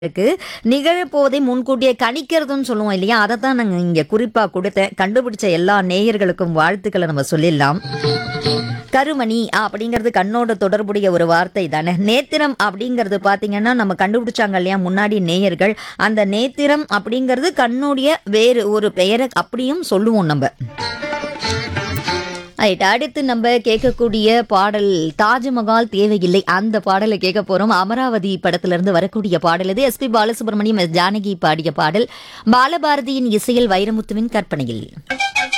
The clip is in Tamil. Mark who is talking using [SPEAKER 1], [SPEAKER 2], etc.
[SPEAKER 1] இருக்கு நிகழப்போதை முன்கூட்டியே கணிக்கிறதுன்னு சொல்லுவோம் இல்லையா அதை தான் நாங்கள் இங்கே குறிப்பாக கொடுத்தேன் கண்டுபிடிச்ச எல்லா நேயர்களுக்கும் வாழ்த்துக்களை நம்ம சொல்லிடலாம் கருமணி அப்படிங்கிறது கண்ணோட தொடர்புடைய ஒரு வார்த்தை தானே நேத்திரம் அப்படிங்கிறது பார்த்தீங்கன்னா நம்ம கண்டுபிடிச்சாங்க இல்லையா முன்னாடி நேயர்கள் அந்த நேத்திரம் அப்படிங்கிறது கண்ணுடைய வேறு ஒரு பெயரை அப்படியும் சொல்லுவோம் நம்ம ரைட் அடுத்து நம்ம கேட்கக்கூடிய பாடல் தாஜ்மஹால் தேவையில்லை அந்த பாடலை கேட்க போறோம் அமராவதி படத்துல இருந்து வரக்கூடிய பாடல் இது எஸ்பி பாலசுப்ரமணியம் எஸ் ஜானகி பாடிய பாடல் பாலபாரதியின் இசையில் வைரமுத்துவின் கற்பனையில்